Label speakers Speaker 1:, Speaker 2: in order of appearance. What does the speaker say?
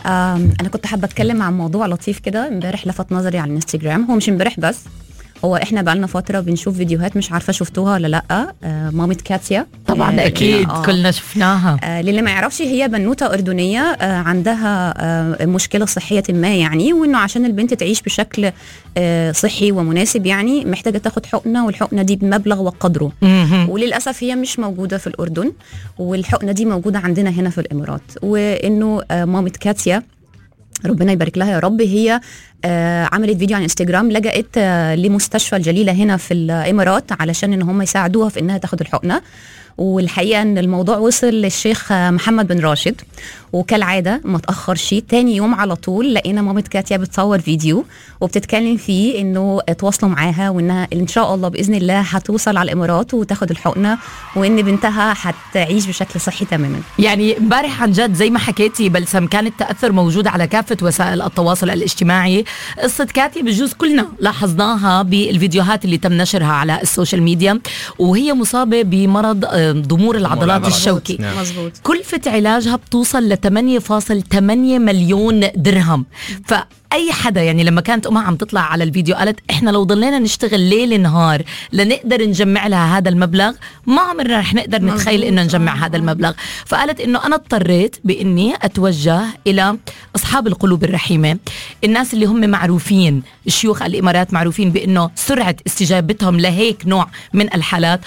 Speaker 1: آم، انا كنت حابه اتكلم عن موضوع لطيف كده امبارح لفت نظري على الانستجرام هو مش امبارح بس هو احنا بقالنا فتره بنشوف فيديوهات مش عارفه شفتوها ولا لا آه مامة كاتيا
Speaker 2: طبعا
Speaker 1: آه،
Speaker 2: اكيد
Speaker 1: آه.
Speaker 2: كلنا شفناها
Speaker 1: آه، للي ما يعرفش هي بنوته اردنيه آه، عندها آه، مشكله صحيه ما يعني وانه عشان البنت تعيش بشكل آه، صحي ومناسب يعني محتاجه تاخد حقنه والحقنه دي بمبلغ وقدره
Speaker 2: مهم.
Speaker 1: وللاسف هي مش موجوده في الاردن والحقنه دي موجوده عندنا هنا في الامارات وانه آه، مامة كاتيا ربنا يبارك لها يا رب هي آه عملت فيديو على انستجرام لجأت آه لمستشفى الجليلة هنا في الإمارات علشان إن هم يساعدوها في إنها تاخد الحقنة والحقيقة إن الموضوع وصل للشيخ آه، محمد بن راشد وكالعادة ما تأخرش تاني يوم على طول لقينا مامة كاتيا بتصور فيديو وبتتكلم فيه إنه تواصلوا معاها وإنها إن شاء الله بإذن الله هتوصل على الإمارات وتاخد الحقنة وإن بنتها هتعيش بشكل صحي تماما
Speaker 2: يعني امبارح عن جد زي ما حكيتي بلسم كان التاثر موجود على كافه وسائل التواصل الاجتماعي قصه كاتي بجوز كلنا لاحظناها بالفيديوهات اللي تم نشرها على السوشيال ميديا وهي مصابه بمرض آه، ضمور العضلات
Speaker 3: العضلات.
Speaker 2: الشوكي
Speaker 3: نعم.
Speaker 1: مظبوط
Speaker 2: كلفة علاجها بتوصل ل 8.8 مليون درهم فأي حدا يعني لما كانت أمها عم تطلع على الفيديو قالت إحنا لو ضلينا نشتغل ليل نهار لنقدر نجمع لها هذا المبلغ ما عمرنا رح نقدر نتخيل
Speaker 1: مظبوط.
Speaker 2: إنه نجمع
Speaker 1: آه،
Speaker 2: هذا
Speaker 1: آه.
Speaker 2: المبلغ فقالت إنه أنا اضطريت بإني أتوجه إلى أصحاب القلوب الرحيمة الناس اللي هم معروفين شيوخ الإمارات معروفين بإنه سرعة استجابتهم لهيك نوع من الحالات